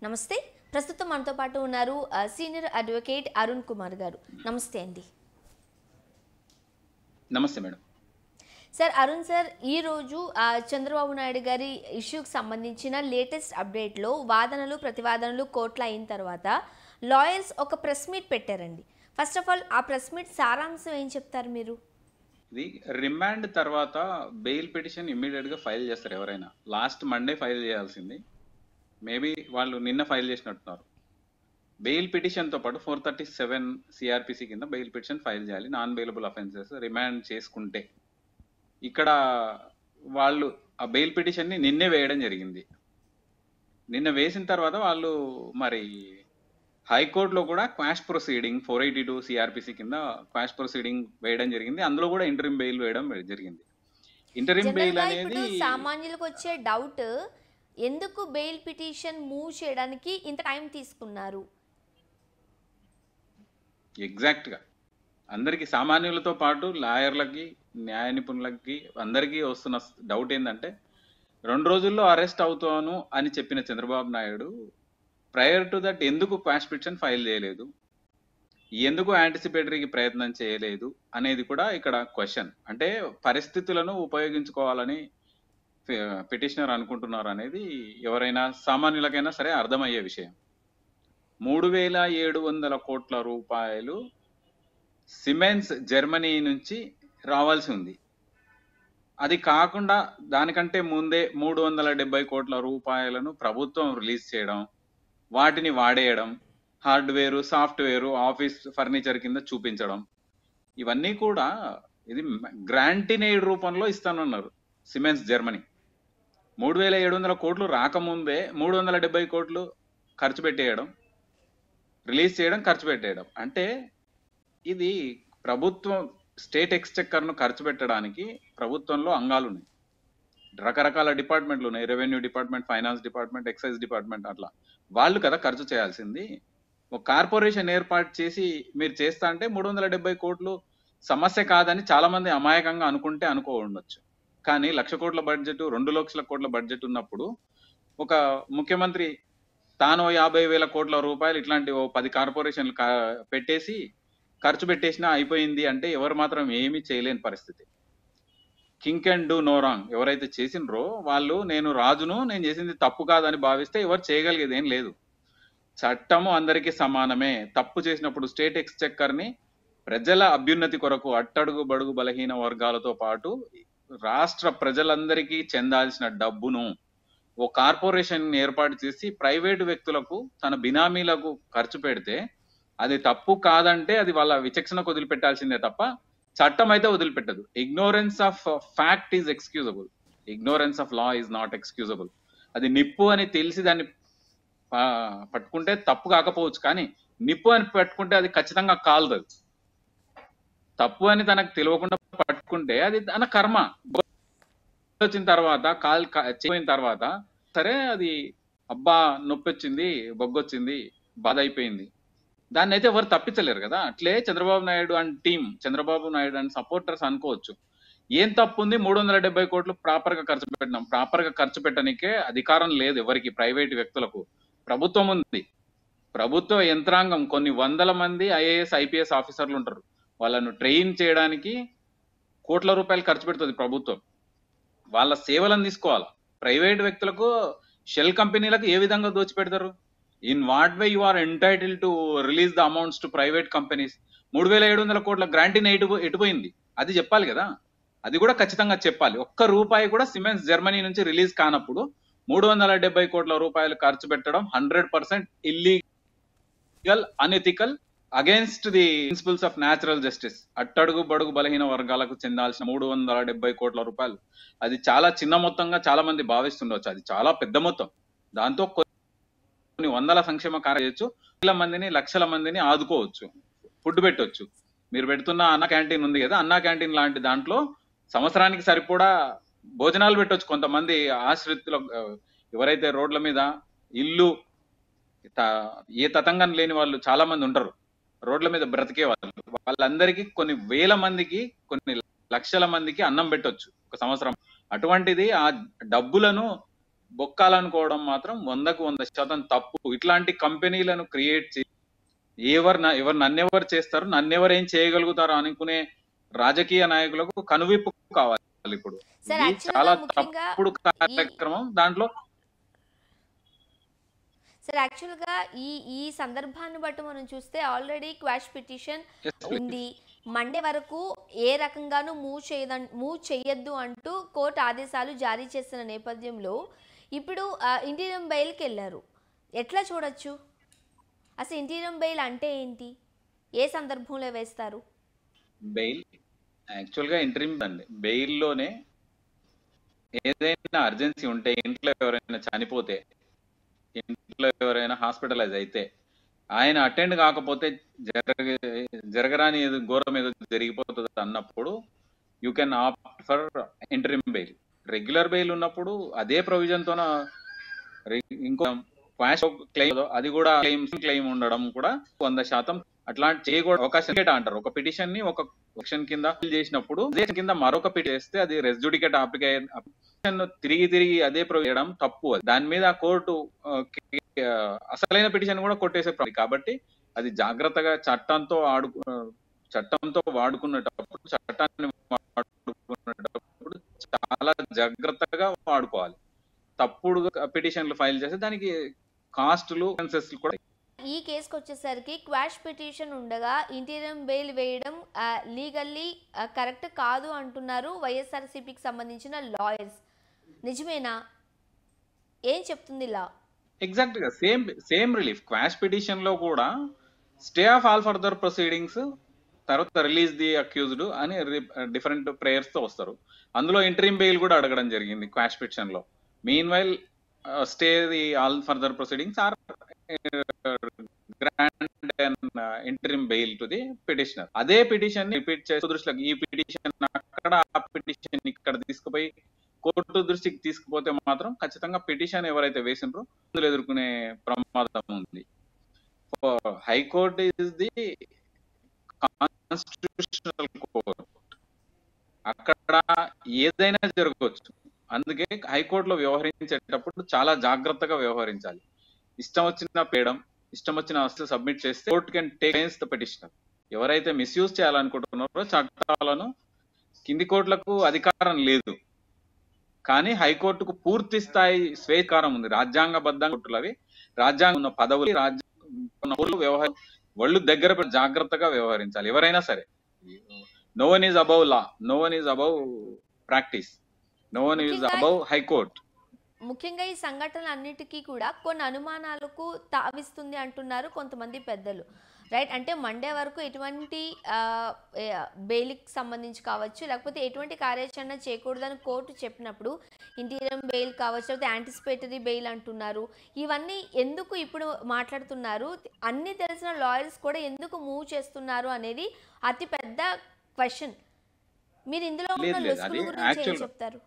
నమస్తే ప్రస్తుతం మనతో పాటు ఉన్నారు ఆ, సీనియర్ అడ్వకేట్ అరుణ్ కుమార్ గారు నమస్తే అండి నమస్తే మేడం సార్ అరుణ్ సార్ ఈరోజు ఆ, చంద్రబాబు నాయుడు గారి ఇష్యూకి సంబంధించిన లేటెస్ట్ అప్డేట్లో వాదనలు ప్రతివాదనలు కోర్టులో అయిన తర్వాత లాయర్స్ ఒక ప్రెస్ మీట్ పెట్టారండి ఫస్ట్ ఆఫ్ ఆల్ ఆ ప్రెస్ మీట్ సారాంశం ఏం చెప్తారు మీరు ఇది రిమాండ్ తర్వాత బెయిల్ పిటిషన్ ఇమ్మీడియట్ గా ఫైల్ చేస్తారు ఎవరైనా లాస్ట్ మండే ఫైల్ చేయాల్సింది మేబీ వాళ్ళు నిన్న ఫైల్ చేసినట్టున్నారు బెయిల్ పిటిషన్ తో పాటు ఫోర్ థర్టీ సెవెన్ సిఆర్పిసి కింద బెయిల్ పిటిషన్ ఫైల్ చేయాలి నాన్ బెయిలబుల్ అఫెన్సెస్ రిమాండ్ చేసుకుంటే ఇక్కడ వాళ్ళు ఆ బెయిల్ పిటిషన్ ని నిన్నే వేయడం జరిగింది నిన్న వేసిన తర్వాత వాళ్ళు మరి హైకోర్టులో కూడా quash proceeding four eighty two CrPC కింద క్వాష్ ప్రొసీడింగ్ వేయడం జరిగింది అందులో కూడా ఇంటరిమ్ బెయిల్ వేయడం జరిగింది ఇంటరిమ్ బెయిల్ జనరల్గా అనేది ఇప్పుడు సామాన్యులకు వచ్చే డౌట్ ఎందుకు బెయిల్ పిటిషన్ మూవ్ చేయడానికి ఇంత టైం తీసుకున్నారు ఎగ్జాక్ట్ గా అందరికి సామాన్యులతో పాటు లాయర్లకి న్యాయ నిపుణులకి అందరికీ వస్తున్న డౌట్ ఏంటంటే రెండు రోజుల్లో అరెస్ట్ అవుతాను అని చెప్పిన Chandrababu Naidu prior to that ఎందుకు క్వాష్ పిటిషన్ ఫైల్ చేయలేదు ఎందుకు యాంటిసిపేటరీకి ప్రయత్నం చేయలేదు అనేది కూడా ఇక్కడ క్వశ్చన్ అంటే పరిస్థితులను ఉపయోగించుకోవాలని పిటిషనర్ అనుకుంటున్నారు అనేది ఎవరైనా సామాన్యులకైనా సరే అర్థమయ్యే విషయం మూడు వేల ఏడు వందల కోట్ల రూపాయలు సిమెన్స్ జర్మనీ నుంచి రావాల్సి ఉంది అది కాకుండా దానికంటే ముందే మూడు వందల డెబ్బై కోట్ల రూపాయలను ప్రభుత్వం రిలీజ్ చేయడం వాటిని వాడేయడం హార్డ్వేరు సాఫ్ట్వేరు ఆఫీస్ ఫర్నిచర్ కింద చూపించడం ఇవన్నీ కూడా ఇది గ్రాంటినేడ్ రూపంలో ఇస్తానన్నారు సిమెన్స్ జర్మనీ మూడు వేల ఏడు వందల కోట్లు రాకముందే మూడు వందల డెబ్బై కోట్లు ఖర్చు పెట్టేయడం రిలీజ్ చేయడం ఖర్చు పెట్టేయడం అంటే ఇది ప్రభుత్వం స్టేట్ ఎక్స్చెక్కర్ను ఖర్చు పెట్టడానికి ప్రభుత్వంలో అంగాలు ఉన్నాయి రకరకాల డిపార్ట్మెంట్లు ఉన్నాయి revenue department finance department excise department అట్లా వాళ్ళు కదా ఖర్చు చేయాల్సింది ఒక కార్పొరేషన్ ఏర్పాటు చేసి మీరు చేస్తా అంటే మూడు వందల డెబ్బై కోట్లు సమస్య కాదని చాలా మంది అమాయకంగా అనుకుంటే అనుకో ఉండొచ్చు కానీ లక్ష కోట్ల బడ్జెట్ రెండు లక్షల కోట్ల బడ్జెట్ ఉన్నప్పుడు ఒక ముఖ్యమంత్రి తాను ఓ యాభై వేల కోట్ల రూపాయలు ఇట్లాంటి ఓ పది కార్పొరేషన్లు కా- పెట్టేసి ఖర్చు పెట్టేసినా అయిపోయింది అంటే ఎవరు మాత్రం ఏమీ చేయలేని పరిస్థితి king can do no wrong ఎవరైతే చేసినరో వాళ్ళు నేను రాజును నేను చేసింది తప్పు కాదని భావిస్తే ఎవరు చేయగలిగేది ఏం లేదు చట్టము అందరికీ సమానమే తప్పు చేసినప్పుడు స్టేట్ ఎక్స్చెక్కర్ ని ప్రజల అభ్యున్నతి కొరకు అట్టడుగు బడుగు బలహీన వర్గాలతో పాటు రాష్ట్ర ప్రజలందరికీ చెందాల్సిన డబ్బును ఓ కార్పొరేషన్ ఏర్పాటు చేసి ప్రైవేటు వ్యక్తులకు తన బినామీలకు ఖర్చు పెడితే అది తప్పు కాదంటే అది వాళ్ళ విచక్షణకు వదిలిపెట్టాల్సిందే తప్ప చట్టం అయితే వదిలిపెట్టదు ignorance of fact is excusable ignorance of law is not excusable అది నిప్పు అని తెలిసి దాన్ని ప- పట్టుకుంటే తప్పు కాకపోవచ్చు కానీ నిప్పు అని పట్టుకుంటే అది ఖచ్చితంగా కాలదు తప్పు అని తనకు తెలియకుండా పట్టుకుంటే అది తన కర్మ వచ్చిన తర్వాత కాల్ పోయిన తర్వాత సరే అది అబ్బా నొప్పి వచ్చింది బొగ్గొచ్చింది బాధ అయిపోయింది దాన్ని అయితే ఎవరు తప్పించలేరు కదా అట్లే Chandrababu Naidu and team Chandrababu Naidu and supporters అనుకోవచ్చు ఏం తప్పు ఉంది మూడు వందల డెబ్బై కోట్లు ప్రాపర్ గా ఖర్చు పెట్టినాం ప్రాపర్ గా ఖర్చు పెట్టడానికే అధికారం లేదు ఎవరికి ప్రైవేట్ వ్యక్తులకు ప్రభుత్వం ఉంది ప్రభుత్వ యంత్రాంగం కొన్ని వందల మంది ఐఏఎస్ ఐపీఎస్ ఆఫీసర్లు ఉంటారు వాళ్ళను ట్రైన్ చేయడానికి కోట్ల రూపాయలు ఖర్చు పెడుతుంది ప్రభుత్వం వాళ్ళ సేవలను తీసుకోవాలి ప్రైవేట్ వ్యక్తులకు షెల్ కంపెనీలకు ఏ విధంగా దోచిపెడతారు in what way you are entitle to release the amounts to private companies మూడు వేల ఏడు వందల కోట్ల గ్రాంటీని ఎటు ఎటుపోయింది అది చెప్పాలి కదా అది కూడా ఖచ్చితంగా చెప్పాలి ఒక్క రూపాయి కూడా సిమెంట్స్ జర్మనీ నుంచి రిలీజ్ కానప్పుడు మూడు వందల డెబ్బై కోట్ల రూపాయలు ఖర్చు పెట్టడం hundred percent illegal unethical against the principles of natural justice అట్టడుగు బడుగు బలహీన వర్గాలకు చెందాల్సిన మూడు వందల డెబ్బై కోట్ల రూపాయలు అది చాలా చిన్న మొత్తంగా చాలా మంది భావిస్తుండొచ్చు అది చాలా పెద్ద మొత్తం దాంతో కొన్ని వందల సంక్షేమ కార్య చేయొచ్చు వేల మందిని లక్షల మందిని ఆదుకోవచ్చు ఫుడ్ పెట్టొచ్చు మీరు పెడుతున్న అన్న క్యాంటీన్ ఉంది కదా అన్న క్యాంటీన్ లాంటి దాంట్లో సంవత్సరానికి సరిపడా భోజనాలు పెట్టొచ్చు కొంతమంది ఆశ్రితుల ఆ, ఎవరైతే రోడ్ల మీద ఇల్లు త- ఏ తతంగం లేని వాళ్ళు చాలా మంది ఉంటారు రోడ్ల మీద బ్రతికే వాళ్ళు వాళ్ళందరికీ కొన్ని వేల మందికి కొన్ని లక్షల మందికి అన్నం పెట్టొచ్చు ఒక సంవత్సరం అటువంటిది ఆ డబ్బులను బొక్కాలనుకోవడం మాత్రం వందకు వంద శాతం తప్పు ఇట్లాంటి కంపెనీలను క్రియేట్ చేసి ఎవరు నా- ఎవరు నన్నెవరు చేస్తారు నన్నెవరు ఏం చేయగలుగుతారు అనుకునే రాజకీయ నాయకులకు కనువిప్పు కావాలి ఇప్పుడు సార్ ఇది యాక్చువల్గా చాలా ముఖ్యంగా తప్పుడు కార్యక్రమం దాంట్లో సార్ యాక్చువల్గా ఈ ఈ సందర్భాన్ని బట్టి మనం చూస్తే ఆల్రెడీ క్వాష్ పిటిషన్ ఉంది మండే వరకు ఏ రకంగానూ మూవ్ చేయద మూవ్ చేయొద్దు అంటూ కోర్టు ఆదేశాలు జారీ చేసిన నేపథ్యంలో ఇప్పుడు ఇంటీరియం బెయిల్కి వెళ్ళారు ఎట్లా చూడొచ్చు అసలు ఇంటీరియం బెయిల్ అంటే ఏంటి ఏ సందర్భంలో వేస్తారు బెయిల్ యాక్చువల్ గా ఇంటర్వ్యూ అండి బెయిల్ లోనే ఏదైనా అర్జెన్సీ ఉంటే ఇంట్లో ఎవరైనా చనిపోతే ఇంట్లో ఎవరైనా హాస్పిటలైజ్ అయితే ఆయన అటెండ్ కాకపోతే జరగ జరగరాని ఏదో ఘోరం ఏదో జరిగిపోతుంది అన్నప్పుడు you can opt for interim bail regular bail ఉన్నప్పుడు అదే ప్రొవిజన్ తోన రె- ఇంకో క్వాష్ క్లెయిమ్ అది కూడా క్లెయిమ్ క్లెయిమ్ ఉండడం కూడా వంద శాతం అట్లాంటి చేయకూడదు అవకాశం అంటారు ఒక పిటిషన్ ని ఒక సెక్షన్ కింద fill చేసినప్పుడు అదే కింద మరొక పిటి చేస్తే అది రెస్జుడికేట్ అప్లికేషన్ తిరిగి తిరిగి అదే ప్రొవైడ్ చేయడం తప్పు అది దాని మీద కోర్టు ఆ, కి- ఆ, అసలైన పిటిషన్ కూడా కొట్టేసే ప్రమాదం. కాబట్టి అది జాగ్రత్తగా చట్టంతో ఆడు ఆ, చట్టంతో వాడుకునేటప్పుడు చట్టాన్ని వాడుకునేటప్పుడు చాలా జాగ్రత్తగా వాడుకోవాలి తప్పుడు పిటిషన్లు ఫైల్ చేస్తే దానికి కాస్టులు కూడా ఈ కేసుకు వచ్చేసరికి క్వాష్ పిటిషన్ ఉండగా ఇంటీరియం బెయిల్ వేయడం లీగల్లీ కరెక్ట్ కాదు అంటున్నారు వైఎస్ఆర్సీపీకి సంబంధించిన లాయర్స్ నిజమేనా ఏం చెప్తుంది లా ఎగ్జాక్ట్ గా same same relief quash petition లో కూడా stay of all further proceedings తర్వాత రిలీజ్ ది అక్యూజ్డ్ అని డిఫరెంట్ ప్రేయర్స్ తో వస్తారు అందులో ఇంటరీమ్ బెయిల్ కూడా అడగడం జరిగింది క్వాష్ పిటిషన్ లో meanwhile stay the all further proceedings are grant interim bail to the petitioner అదే పిటిషన్ రిపీట్ చేసే దృష్టిలో ఈ పిటిషన్ అక్కడ ఆ పిటిషన్ ఇక్కడ తీసుకుపోయి కోర్టు దృష్టికి తీసుకుపోతే మాత్రం ఖచ్చితంగా పిటిషన్ ఎవరైతే వేసిండ్రో అందులో ఎదుర్కొనే ప్రమాదం ఉంది high court is the constitutional court అక్కడ ఏదైనా జరగవచ్చు అందుకే హైకోర్టులో వ్యవహరించేటప్పుడు చాలా జాగ్రత్తగా వ్యవహరించాలి ఇష్టం వచ్చిన పేయడం ఇష్టం వచ్చిన అసలు సబ్మిట్ చేస్తే court can take the petitioner ఎవరైతే మిస్యూజ్ చేయాలనుకుంటున్నారో చట్టాలను కింది కోర్టులకు అధికారం లేదు కానీ హైకోర్టుకు పూర్తి స్థాయి స్వేకారం ఉంది రాజ్యాంగబద్ధంగా కోర్టులు అవి రాజ్యాంగం ఉన్న పదవులు రాజ్యాంగ వ్యవహార వాళ్ళు దగ్గర పెట్టి జాగ్రత్తగా వ్యవహరించాలి ఎవరైనా సరే no one is above law no one is above practice no one is ముఖ్యంగా- అబౌవ్ హైకోర్ట్ ముఖ్యంగా ఈ సంఘటనలు అన్నిటికీ కూడా కొన్ని అనుమానాలకు తావిస్తుంది అంటున్నారు కొంతమంది పెద్దలు రైట్ అంటే మండే వరకు ఎటువంటి ఆ, ఏ, బెయిల్కి సంబంధించి కావచ్చు లేకపోతే ఎటువంటి కార్యాచరణ చేయకూడదని కోర్టు చెప్పినప్పుడు ఇంటీరియం బెయిల్ కావచ్చు లేకపోతే యాంటిసిపేటరీ బెయిల్ అంటున్నారు ఇవన్నీ ఎందుకు ఇప్పుడు మాట్లాడుతున్నారు అన్ని తెలిసిన లాయర్స్ కూడా ఎందుకు మూవ్ చేస్తున్నారు అనేది అతి పెద్ద క్వశ్చన్ మీరు ఇందులో ఉన్న లేదు, లేదు. లొసుగుల అది గురించి ఏం actual- చెప్తారు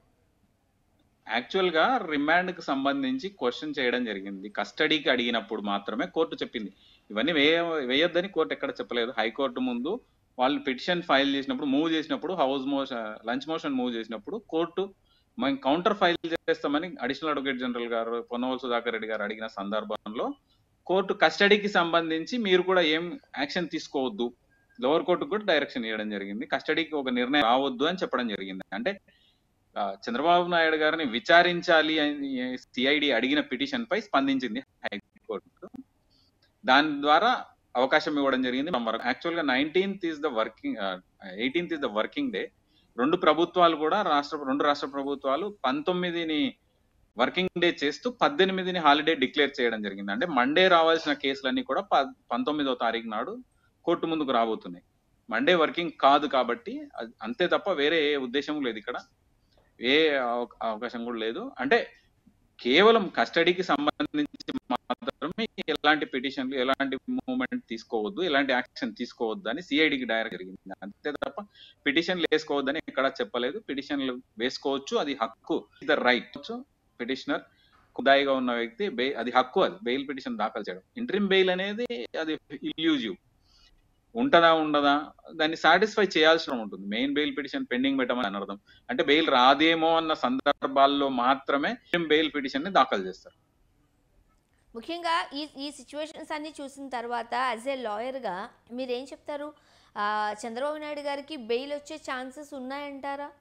యాక్చువల్ గా రిమాండ్ కి సంబంధించి క్వశ్చన్ చేయడం జరిగింది కస్టడీకి అడిగినప్పుడు మాత్రమే కోర్టు చెప్పింది ఇవన్నీ వేయ వేయొద్దని కోర్టు ఎక్కడ చెప్పలేదు హైకోర్టు ముందు వాళ్ళు పిటిషన్ ఫైల్ చేసినప్పుడు మూవ్ చేసినప్పుడు house motion lunch motion move చేసినప్పుడు కోర్టు మేము కౌంటర్ ఫైల్ చేస్తామని అడిషనల్ అడ్వకేట్ జనరల్ గారు పొన్నవల్ సుధాకర్ రెడ్డి గారు అడిగిన సందర్భంలో కోర్టు కస్టడీకి సంబంధించి మీరు కూడా ఏం యాక్షన్ తీసుకోవద్దు లోవర్ కోర్టుకు కూడా డైరెక్షన్ ఇవ్వడం జరిగింది కస్టడీకి ఒక నిర్ణయం రావద్దు అని చెప్పడం జరిగింది అంటే ఆ, చంద్రబాబు నాయుడు గారిని విచారించాలి అని సిఐడి అడిగిన పిటిషన్ పై స్పందించింది హైకోర్టు దాని ద్వారా అవకాశం ఇవ్వడం జరిగింది యాక్చువల్ గా nineteenth is the working eighteenth is the working day రెండు ప్రభుత్వాలు కూడా రాష్ట్ర రెండు రాష్ట్ర ప్రభుత్వాలు పంతొమ్మిదిని వర్కింగ్ డే చేస్తూ పద్దెనిమిదిని హాలిడే డిక్లేర్ చేయడం జరిగింది అంటే మండే రావాల్సిన కేసులన్నీ కూడా ప- పంతొమ్మిదో తారీఖు నాడు కోర్టు ముందుకు రాబోతున్నాయి మండే వర్కింగ్ కాదు కాబట్టి అది- అంతే తప్ప వేరే ఏ ఉద్దేశం లేదు ఇక్కడ ఏ అవ- అవకాశం కూడా లేదు అంటే కేవలం కస్టడీకి సంబంధించి మాత్రమే ఎలాంటి పిటిషన్లు ఎలాంటి మూవ్మెంట్ తీసుకోవద్దు ఎలాంటి యాక్షన్ తీసుకోవద్దు అని సిఐడికి డైరెక్ట్ జరిగింది అంతే తప్ప పిటిషన్లు వేసుకోవద్దని ఎక్కడా చెప్పలేదు పిటిషన్లు వేసుకోవచ్చు అది హక్కు ద రైట్ పిటిషనర్ కుదాయిగా ఉన్న వ్యక్తి బెయిల్ అది హక్కు అది బెయిల్ పిటిషన్ దాఖలు చేయడం ఇంటరిమ్ బెయిల్ అనేది అది ఇల్యూజివ్ ఉంటదా ఉండదా దాన్ని సాటిస్ఫై చేయాల్సిన ఉంటుంది మెయిన్ బెయిల్ పిటిషన్ పెండింగ్ పెట్టమని అని అర్థం అంటే బెయిల్ రాదేమో అన్న సందర్భాల్లో మాత్రమే బెయిల్ పిటిషన్ ని దాఖలు చేస్తారు ముఖ్యంగా ఈ ఈ సిచ్యువేషన్స్ అన్ని చూసిన తర్వాత యాజ్ ఏ లాయర్గా మీరేం చెప్తారు ఆ, చంద్రబాబు నాయుడు గారికి బెయిల్ వచ్చే ఛాన్సెస్ ఉన్నాయంటారా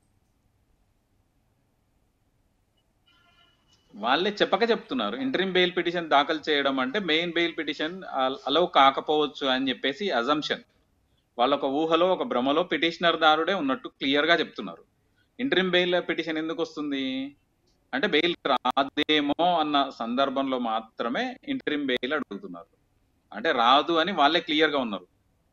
వాళ్ళే చెప్పక చెప్తున్నారు ఇంటరిమ్ బెయిల్ పిటిషన్ దాఖలు చేయడం అంటే మెయిన్ బెయిల్ పిటిషన్ అలౌ కాకపోవచ్చు అని చెప్పేసి అజంప్షన్ వాళ్ళ ఒక ఊహలో ఒక భ్రమలో పిటిషనర్ దారుడే ఉన్నట్టు క్లియర్ గా చెప్తున్నారు ఇంటరిమ్ బెయిల్ పిటిషన్ ఎందుకు వస్తుంది అంటే బెయిల్ రాదేమో అన్న సందర్భంలో మాత్రమే ఇంటరిమ్ బెయిల్ అడుగుతున్నారు అంటే రాదు అని వాళ్ళే క్లియర్ గా ఉన్నారు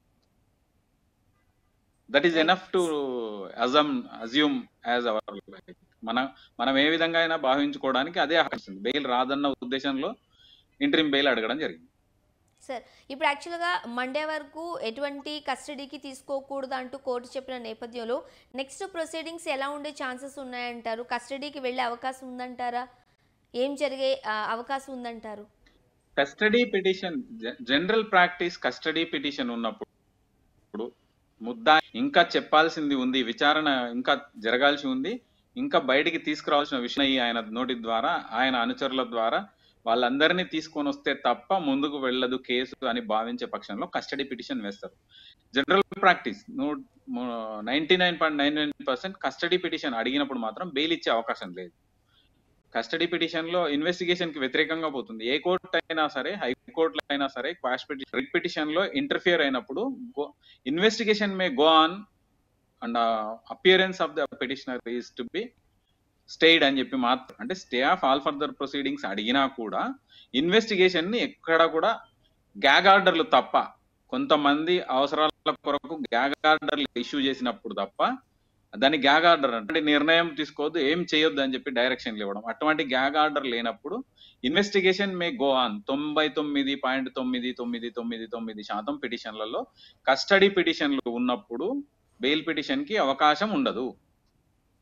దట్ ఈస్ ఎనఫ్ టు అజమ్ అజ్యూమ్ యాజ్ అవర్ మన మనం ఏ విధంగా అయినా భావించుకోవడానికి అదే అవకాశం బెయిల్ రాదన్న ఉద్దేశంలో ఇంటరిమ్ బెయిల్ అడగడం జరిగింది సార్ ఇప్పుడు యాక్చువల్గా మండే వరకు ఎటువంటి కస్టడీకి తీసుకోకూడదు అంటూ కోర్టు చెప్పిన నేపథ్యంలో నెక్స్ట్ ప్రొసీడింగ్స్ ఎలా ఉండే ఛాన్సెస్ ఉన్నాయంటారు కస్టడీకి వెళ్ళే అవకాశం ఉందంటారా ఏం జరిగే ఆ, అవకాశం ఉందంటారు custody petition general practice custody petition ఉన్నప్పుడు ముద్దా ఇంకా చెప్పాల్సింది ఉంది విచారణ ఇంకా జరగాల్సి ఉంది ఇంకా బయటికి తీసుకురావాల్సిన విషయం ఈ ఆయన నోటి ద్వారా ఆయన అనుచరుల ద్వారా వాళ్ళందరినీ తీసుకొని వస్తే తప్ప ముందుకు వెళ్ళదు కేసు అని భావించే పక్షంలో కస్టడీ పిటిషన్ వేస్తారు general practice ninety nine point nine nine percent custody petition అడిగినప్పుడు మాత్రం బెయిల్ ఇచ్చే అవకాశం లేదు కస్టడీ పిటిషన్ లో ఇన్వెస్టిగేషన్ కి వ్యతిరేకంగా పోతుంది ఏ కోర్టు అయినా సరే హైకోర్టులో అయినా సరే క్వాష్ పిటిషన్ రిట్ పిటిషన్ లో ఇంటర్ఫియర్ అయినప్పుడు investigation may go on and appearance of the petitioner is to be stayed అని చెప్పి మాత్రం అంటే stay of all further proceedings అడిగినా కూడా ఇన్వెస్టిగేషన్ ని ఎక్కడ కూడా గ్యాగ్ ఆర్డర్లు తప్ప కొంతమంది అవసరాల కొరకు గ్యాగ్ ఆర్డర్లు ఇష్యూ చేసినప్పుడు తప్ప దాన్ని గ్యాగ్ ఆర్డర్ అంటే నిర్ణయం తీసుకోవద్దు ఏం చేయొద్దు అని చెప్పి డైరెక్షన్లు ఇవ్వడం అటువంటి గ్యాగ్ ఆర్డర్ లేనప్పుడు ఇన్వెస్టిగేషన్ మే గో ఆన్ తొంభై తొమ్మిది పాయింట్ తొమ్మిది తొమ్మిది తొమ్మిది తొమ్మిది శాతం పిటిషన్లలో కస్టడీ పిటిషన్లు ఉన్నప్పుడు బెయిల్ పిటిషన్ కి అవకాశం ఉండదు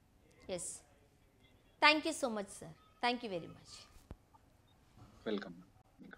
yes thank you so much sir thank you very much welcome